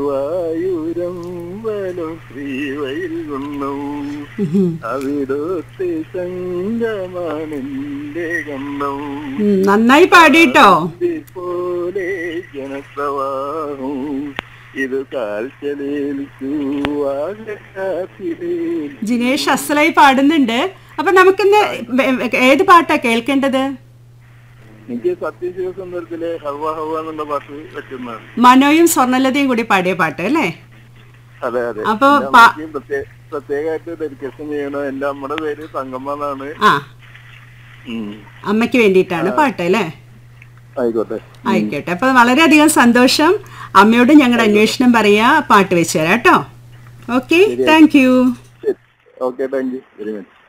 വായൂരം വനം ശ്രീവയിൽ ഗുണവും അവിടത്തെ സംഗമാണെന്റെ ഗന്ധം ഉം, നന്നായി പാടിട്ടോ പോലെ ജനപ്രവാഹം ഇത് കാൽച്ചലേൽക്കൂ ആകാശത്തിലേ ജിനേഷ് അസലായി പാടുന്നുണ്ട് അപ്പൊ നമുക്കിന്ന് വെ- വെ- ഏത് പാട്ടാ കേൾക്കേണ്ടത് എനിക്ക് സത്യശിവസുന്ദരത്തിലെ ഹവ ഹവ എന്നുള്ള പാട്ട് വെക്കുന്നതാണ് മനോയും സ്വർണ്ണലതയും കൂടി പാടിയ പാട്ട് അല്ലേ അതെ അതെ അപ്പൊ എന്റെ പാ- അമ്മയ്ക്ക് പ്രത്യേ- പ്രത്യേകമായിട്ട് ഡെഡിക്കേഷൻ ചെയ്യണം എന്റെ അമ്മയുടെ പേര് തങ്കമ്മ എന്നാണ് ആ ഉം. അമ്മയ്ക്ക് വേണ്ടിയിട്ടാണ് പാട്ട് അല്ലേ ആയിക്കോട്ടെ ആയിക്കോട്ടെ അപ്പൊ വളരെയധികം സന്തോഷം അമ്മയോട് ഞങ്ങളുടെ അന്വേഷണം പറയാ പാട്ട് വെച്ച് തരാം കേട്ടോ ഓക്കെ താങ്ക് യു ശരി okay thank you very much